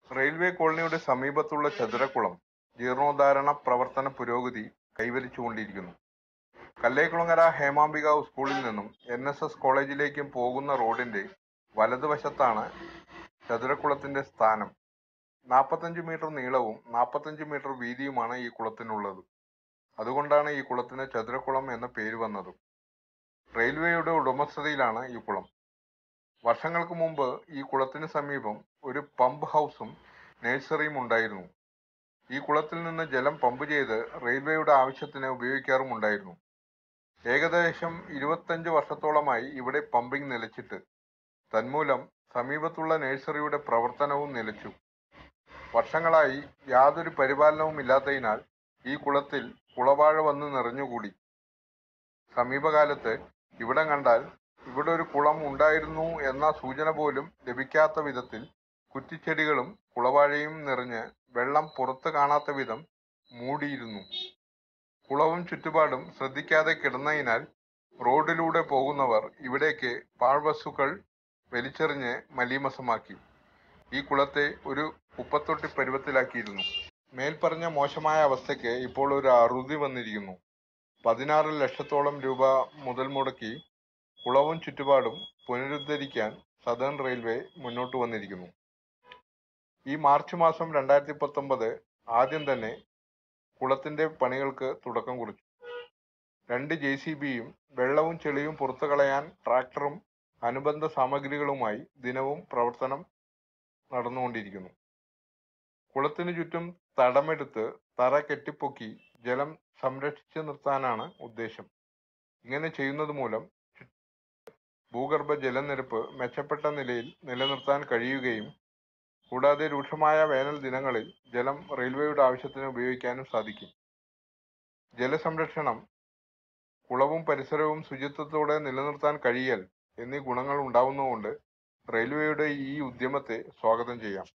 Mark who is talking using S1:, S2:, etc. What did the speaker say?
S1: railway കോളനിയുടെ സമീപത്തുള്ള ചതുരക്കുളം ജീർണോദ്ധാരണ പ്രവർത്തന പുരോഗതി കൈവരിച്ചുകൊണ്ടിരിക്കുന്നു കല്ലേക്കുളങ്ങര ഹേമാംബിക സ്കൂളിൽ നിന്നും എൻ എസ് എസ് കോളേജിലേക്കും പോകുന്ന റോഡിന്റെ വലതുവശത്താണ് ചതുരക്കുളത്തിന്റെ സ്ഥാനം നാൽപ്പത്തഞ്ച് മീറ്റർ നീളവും നാൽപ്പത്തഞ്ച് മീറ്റർ വീതിയുമാണ് ഈ കുളത്തിനുള്ളത് അതുകൊണ്ടാണ് ഈ കുളത്തിന് ചതുരക്കുളം എന്ന പേര് വന്നത് റെയിൽവേയുടെ ഉടമസ്ഥതയിലാണ് ഈ കുളം വർഷങ്ങൾക്ക് മുമ്പ് ഈ കുളത്തിന് സമീപം ഒരു പമ്പ് ഹൗസും നഴ്സറിയും ഉണ്ടായിരുന്നു ഈ കുളത്തിൽ നിന്ന് ജലം പമ്പ് ചെയ്ത് റെയിൽവേയുടെ ആവശ്യത്തിന് ഉപയോഗിക്കാറുമുണ്ടായിരുന്നു ഏകദേശം ഇരുപത്തഞ്ച് വർഷത്തോളമായി ഇവിടെ പമ്പിംഗ് നിലച്ചിട്ട് തന്മൂലം സമീപത്തുള്ള നഴ്സറിയുടെ പ്രവർത്തനവും നിലച്ചു വർഷങ്ങളായി യാതൊരു പരിപാലനവും ഇല്ലാത്തതിനാൽ ഈ കുളത്തിൽ കുളവാഴ വന്ന് നിറഞ്ഞുകൂടി സമീപകാലത്ത് ഇവിടം കണ്ടാൽ ഇവിടെ ഒരു കുളം ഉണ്ടായിരുന്നു എന്ന സൂചന പോലും ലഭിക്കാത്ത വിധത്തിൽ കുറ്റിച്ചെടികളും കുളവാഴയും നിറഞ്ഞ് വെള്ളം പുറത്ത് കാണാത്ത വിധം മൂടിയിരുന്നു കുളവും ചുറ്റുപാടും ശ്രദ്ധിക്കാതെ കിടന്നതിനാൽ റോഡിലൂടെ പോകുന്നവർ ഇവിടേക്ക് പാഴ്വസ്തുക്കൾ വലിച്ചെറിഞ്ഞ് മലീമസമാക്കി ഈ കുളത്തെ ഒരു കുപ്പത്തൊട്ടി പരുവത്തിലാക്കിയിരുന്നു മേൽപ്പറഞ്ഞ മോശമായ അവസ്ഥയ്ക്ക് ഇപ്പോൾ ഒരു അറുതി വന്നിരിക്കുന്നു പതിനാറ് ലക്ഷത്തോളം രൂപ മുതൽ മുടക്കി കുളവും ചുറ്റുപാടും പുനരുദ്ധരിക്കാൻ സദേൺ റെയിൽവേ മുന്നോട്ട് വന്നിരിക്കുന്നു ഈ മാർച്ച് മാസം രണ്ടായിരത്തി പത്തൊമ്പത് ആദ്യം തന്നെ കുളത്തിന്റെ പണികൾക്ക് തുടക്കം കുറിച്ചു രണ്ട് ജെ സി ബിയും വെള്ളവും ചെളിയും പുറത്തു കളയാൻ ട്രാക്ടറും അനുബന്ധ സാമഗ്രികളുമായി ദിനവും പ്രവർത്തനം നടന്നുകൊണ്ടിരിക്കുന്നു കുളത്തിനു ചുറ്റും തടമെടുത്ത് തറ കെട്ടിപ്പൊക്കി ജലം സംരക്ഷിച്ചു നിർത്താനാണ് ഉദ്ദേശം ഇങ്ങനെ ചെയ്യുന്നത് മൂലം ചു- ഭൂഗർഭ ജലനിരപ്പ് മെച്ചപ്പെട്ട നിലയിൽ നിലനിർത്താൻ കഴിയുകയും കൂടാതെ രൂക്ഷമായ വേനൽ ദിനങ്ങളിൽ ജലം റെയിൽവേയുടെ ആവശ്യത്തിന് ഉപയോഗിക്കാനും സാധിക്കും ജലസംരക്ഷണം കുളവും പരിസരവും ശുചിത്വത്തോടെ നിലനിർത്താൻ കഴിയൽ എന്നീ ഗുണങ്ങൾ ഉണ്ടാവുന്നതുകൊണ്ട് റെയിൽവേയുടെ ഈ ഉദ്യമത്തെ സ്വാഗതം ചെയ്യാം